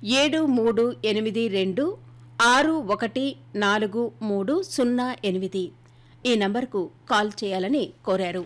ఏడు మూడు ఎనిమిది రెండు ఆరు ఒకటి నాలుగు మూడు సున్నా ఎనిమిది ఈ నంబర్కు కాల్ చేయాలని కోరారు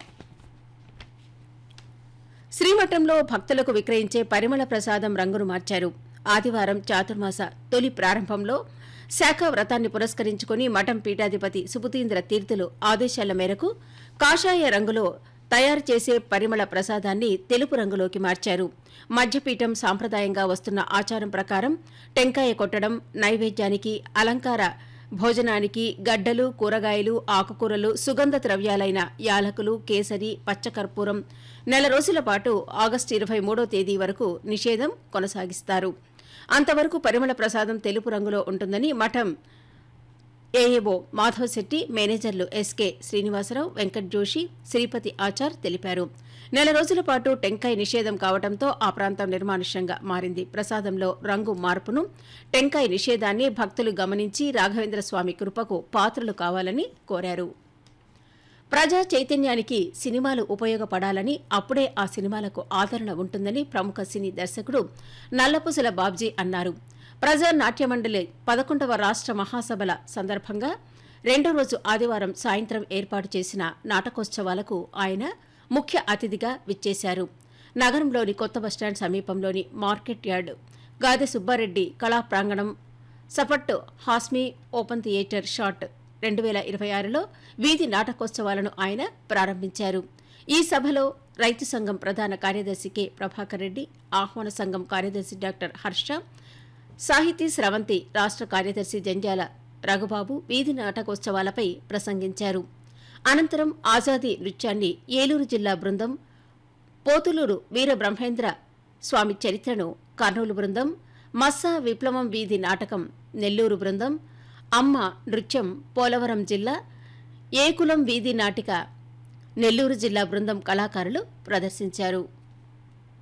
శ్రీమఠంలో భక్తులకు విక్రయించే పరిమళ ప్రసాదం రంగును మార్చారు ఆదివారం చాతుర్మాస తొలి ప్రారంభంలో శాఖ వ్రతాన్ని పురస్కరించుకుని మఠం పీఠాధిపతి సుబుతీంద్ర తీర్థులు ఆదేశాల మేరకు కాషాయ రంగులో తయారు చేసే పరిమళ ప్రసాదాన్ని తెలుపు రంగులోకి మార్చారు మధ్యపీఠం సాంప్రదాయంగా వస్తున్న ఆచారం ప్రకారం టెంకాయ కొట్టడం నైవేద్యానికి అలంకార భోజనానికి గడ్డలు కూరగాయలు ఆకుకూరలు సుగంధ ద్రవ్యాలైన యాలకులు కేసరి పచ్చకర్పూరం నెల రోజుల పాటు ఆగస్టు ఇరవై మూడో తేదీ వరకు నిషేధం కొనసాగిస్తారు అంతవరకు పరిమళ ప్రసాదం తెలుపు రంగులో ఉంటుందని మఠం ఏఏఓ మాధవ్ శెట్టి మేనేజర్లు ఎస్కే శ్రీనివాసరావు వెంకట్ జోషి శ్రీపతి ఆచార్ తెలిపారు నెల రోజుల పాటు టెంకాయ నిషేధం కావడంతో ఆ ప్రాంతం నిర్మానుష్యంగా మారింది ప్రసాదంలో రంగు మార్పును టెంకాయ నిషేధాన్ని భక్తులు గమనించి రాఘవేంద్ర స్వామి కృపకు పాత్రలు కావాలని కోరారు ప్రజా చైతన్యానికి సినిమాలు ఉపయోగపడాలని అప్పుడే ఆ సినిమాలకు ఆదరణ ఉంటుందని ప్రముఖ సినీ దర్శకుడు నల్లపుసల బాబ్జీ అన్నారు ప్రజా నాట్య మండలి పదకొండవ రాష్ట్ర మహాసభల సందర్భంగా రెండో రోజు ఆదివారం సాయంత్రం ఏర్పాటు చేసిన నాటకోత్సవాలకు ఆయన ముఖ్య అతిథిగా విచ్చేశారు నగరంలోని కొత్త బస్టాండ్ సమీపంలోని మార్కెట్ యార్డ్ గాదె సుబ్బారెడ్డి కళా ప్రాంగణం సపట్టు హాస్మీ ఓపెన్ థియేటర్ షాట్ రెండు వేల ఇరవై ఆరులో వీధి నాటకోత్సవాలను ఆయన ప్రారంభించారు ఈ సభలో రైతు సంఘం ప్రధాన కార్యదర్శి కె ప్రభాకర్ రెడ్డి ఆహ్వాన సంఘం కార్యదర్శి డాక్టర్ హర్ష సాహితీ స్రవంతి రాష్ట్ర కార్యదర్శి జంజాల రఘుబాబు వీధి నాటకోత్సవాలపై ప్రసంగించారు అనంతరం ఆజాదీ నృత్యాన్ని ఏలూరు జిల్లా బృందం పోతులూరు వీర బ్రహ్మేంద్ర స్వామి చరిత్రను కర్నూలు బృందం మస్సా విప్లవం వీధి నాటకం నెల్లూరు బృందం అమ్మ నృత్యం పోలవరం జిల్లా ఏకులం వీధి నాటిక నెల్లూరు జిల్లా బృందం కళాకారులు ప్రదర్శించారు